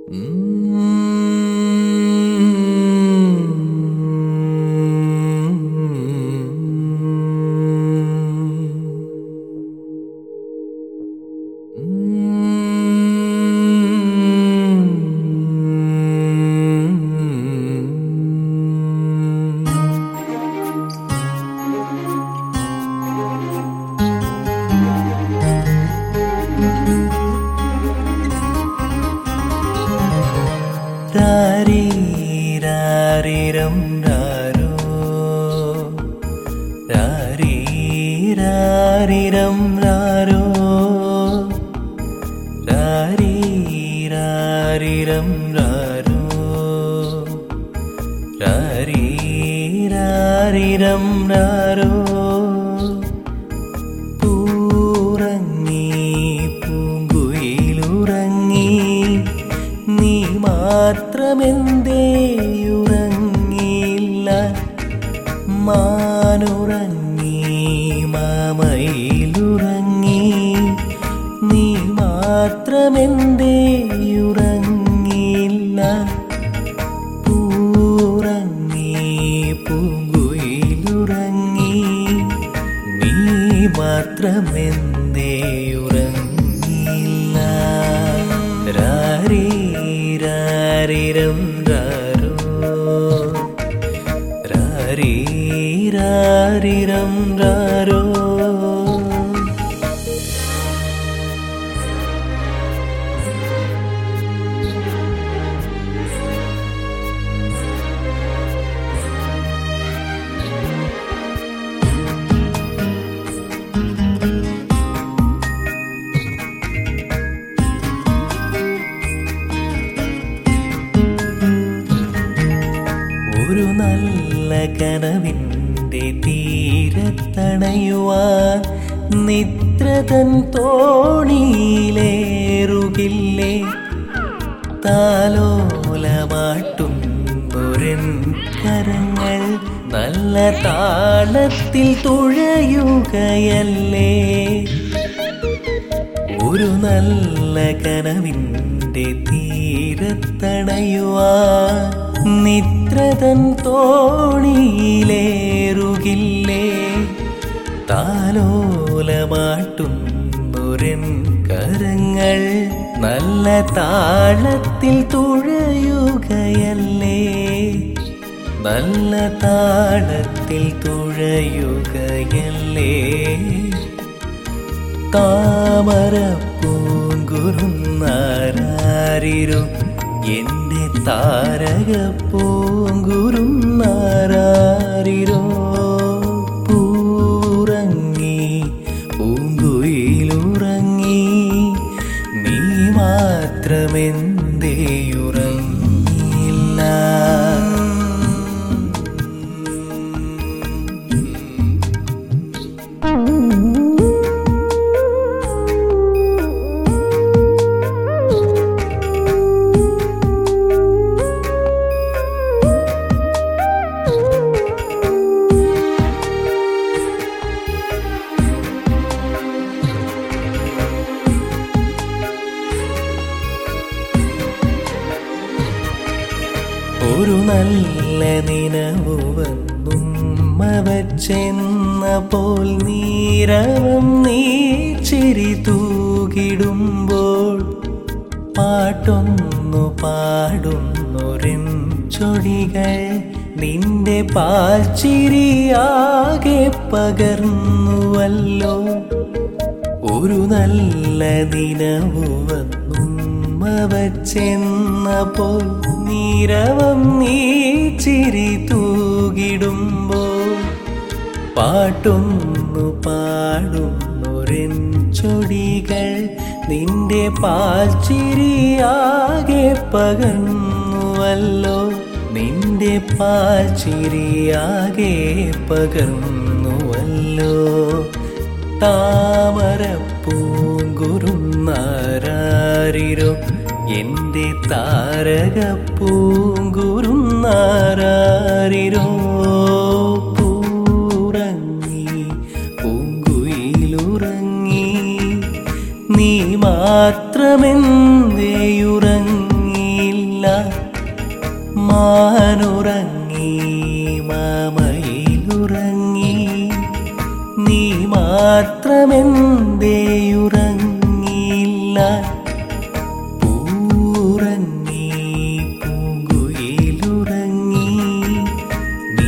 രാരീരാരിരം രാരോ രാരീരാരിരം രാരോ രാരീരാരിരം രാരോ രാരീരാരിരം രാരോ പൂറങ്ങി പൂങ്കുയിലുറങ്ങി നീ മാത്രമെന്തേ ഉറങ്ങിയില്ല മാനുറങ്ങി മാമയിലുറങ്ങി നീ മാത്രമെന്തേ ഉറങ്ങിയില്ല പൂറങ്ങി പൂങ്കുയിലുറങ്ങി നീ മാത്രമെന്തേ ഉറങ്ങിയില്ല രാരീരാരിരം രാരോ രാരീരാരിരം രാരോ ഒരു നല്ല കനവിൻ്റെ തീരത്തണയുവാൻ നിദ്രതൻ തോണിയിലേറുകില്ലേ താലോലമാട്ടും ഒരൻ കരങ്ങൾ നല്ല താളത്തിൽ തുഴയുകയല്ലേ ഒരു നല്ല കനവിൻ്റെ തീരത്തണയുവാൻ നിദ്രതൻ തോണിയിലേറുകില്ലേ താലോലമാട്ടും ഒരൻ കരങ്ങൾ നല്ല താളത്തിൽ തുഴയുകയല്ലേ നല്ല താളത്തിൽ തുഴയുകയല്ലേ താമര പൂങ്കുരുന്നാരാരിരോ എന്റെ താരക പൂങ്കുരുന്നാരാരിരോ പൂറങ്ങി പൂങ്കുയിലുറങ്ങി നീ മാത്രമെന്തേയുറങ്ങിയില്ല ഒരു നല്ല നിനവു വന്നും വച്ചെന്ന പോൽ നീരവം നീ ചിരി തൂകിടുമ്പോൾ പാട്ടൊന്നു പാടുന്നൊരിൻ ചൊടികൾ നിന്റെ പാച്ചിരിയാകെ പകർന്നുവല്ലോ ഒരു നല്ല ദിനവു വന്നും വച്ചെന്ന പോൽ നീരവം നീ ചിരി തൂകിടുമ്പോൾ പാട്ടൊന്നു പാടുന്നൊരൻ ചൊടികൾ നിന്റെ പാൽച്ചിരിയാകെ പകർന്നുവല്ലോ നിന്റെ പാൽച്ചിരിയാകെ പകർന്നുവല്ലോ താമര പൂങ്കുരുന്നാരാരിരോ എന്റെ താരക പൂങ്കുരുന്നാരാരിരോ പൂറങ്ങി പൂങ്കുയിലുറങ്ങി നീ മാത്രമെന്തേയുറങ്ങിയില്ല മാനുറങ്ങി മാമയിലുറങ്ങി നീ മാത്രമെന്തേയുറങ്ങിയില്ല പൂറങ്ങി പൂങ്കുയിലുറങ്ങി നീ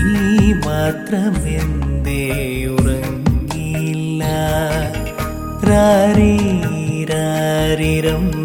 മാത്രമെന്തേയുറങ്ങിയില്ല രാരീ രാരിരം